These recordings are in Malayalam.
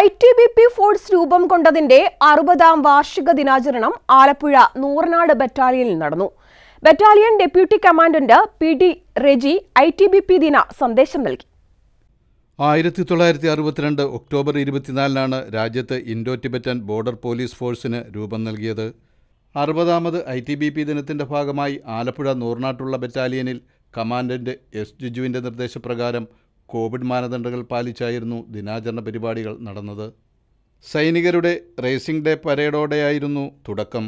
I T B P force രൂപം കൊണ്ടതിന്റെ അറുപതാം വാർഷിക ദിനാചരണം ആലപ്പുഴ നൂറനാട് ബറ്റാലിയനിൽ നടന്നു battalion deputy commandant P D Reji I T B P ദിന സന്ദേശം നൽകി ആയിരത്തി തൊള്ളായിരത്തി അറുപത്തിരണ്ട് ഒക്ടോബർ ഇരുപത്തിനാലിനാണ് രാജ്യത്ത് ഇൻഡോ ടിബറ്റൻ ബോർഡർ പോലീസ് ഫോഴ്സിന് രൂപം നൽകിയത് അറുപതാമത് ഐ ടി ബി പി ദിനത്തിൻ്റെ ഭാഗമായി ആലപ്പുഴ നൂറിനാട്ടുള്ള ബറ്റാലിയനിൽ കമാൻഡന്റ് എസ് ജിജുവിൻ്റെ നിർദ്ദേശപ്രകാരം കോവിഡ് മാനദണ്ഡങ്ങൾ പാലിച്ചായിരുന്നു ദിനാചരണ പരിപാടികൾ നടന്നത് സൈനികരുടെ റേസിംഗ് ഡേ പരേഡോടെയായിരുന്നു തുടക്കം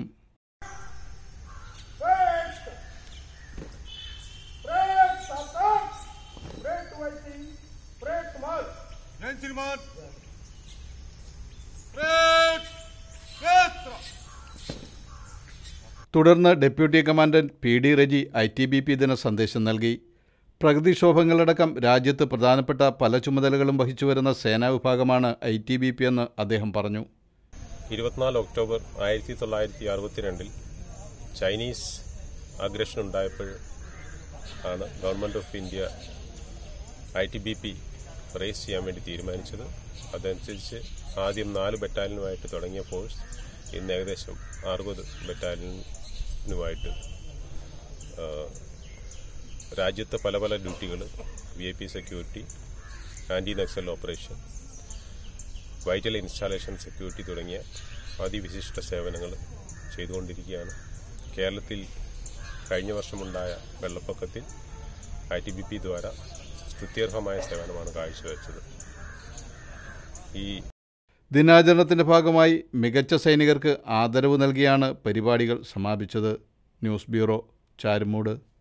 Break, Satan! Break to waiting! Break to march! Gentlemen, break, Petra! തുടർന്ന് deputy commandant P D Reji I T B P ദിന സന്ദേശം നൽകി പ്രകൃതിക്ഷോഭങ്ങളടക്കം രാജ്യത്ത് പ്രധാനപ്പെട്ട പല ചുമതലകളും വഹിച്ചുവരുന്ന സേനാ വിഭാഗമാണ് ഐ ടി ബി പി എന്ന് അദ്ദേഹം പറഞ്ഞു ഇരുപത്തിനാല് ഒക്ടോബർ ആയിരത്തി തൊള്ളായിരത്തി അറുപത്തിരണ്ടിൽ ചൈനീസ് അഗ്രഷൻ ഉണ്ടായപ്പോൾ ആണ് government of India I T B P raise ചെയ്യാൻ വേണ്ടി തീരുമാനിച്ചത് അതനുസരിച്ച് ആദ്യം നാല് ബറ്റാലിയനുമായിട്ട് തുടങ്ങിയ ഫോഴ്സ് ഇന്ന് ഏകദേശം അറുപത് ബറ്റാലിയനുമായിട്ട് ആ, രാജ്യത്തെ പല പല ഡ്യൂട്ടികൾ V I P security anti Naxal operation vital installation security തുടങ്ങിയ അതിവിശിഷ്ട സേവനങ്ങൾ ചെയ്തുകൊണ്ടിരിക്കുകയാണ് കേരളത്തിൽ കഴിഞ്ഞ വർഷമുണ്ടായ വെള്ളപ്പൊക്കത്തിൽ ഐ ടി ബി പി ദ്വാര സ്തുത്യർഹമായ സേവനമാണ് കാഴ്ചവെച്ചത് ഈ ദിനാചരണത്തിന്റെ ഭാഗമായി മികച്ച സൈനികർക്ക് ആദരവ് നൽകിയാണ് പരിപാടികൾ സമാപിച്ചത് ന്യൂസ് ബ്യൂറോ ചാരുമൂട്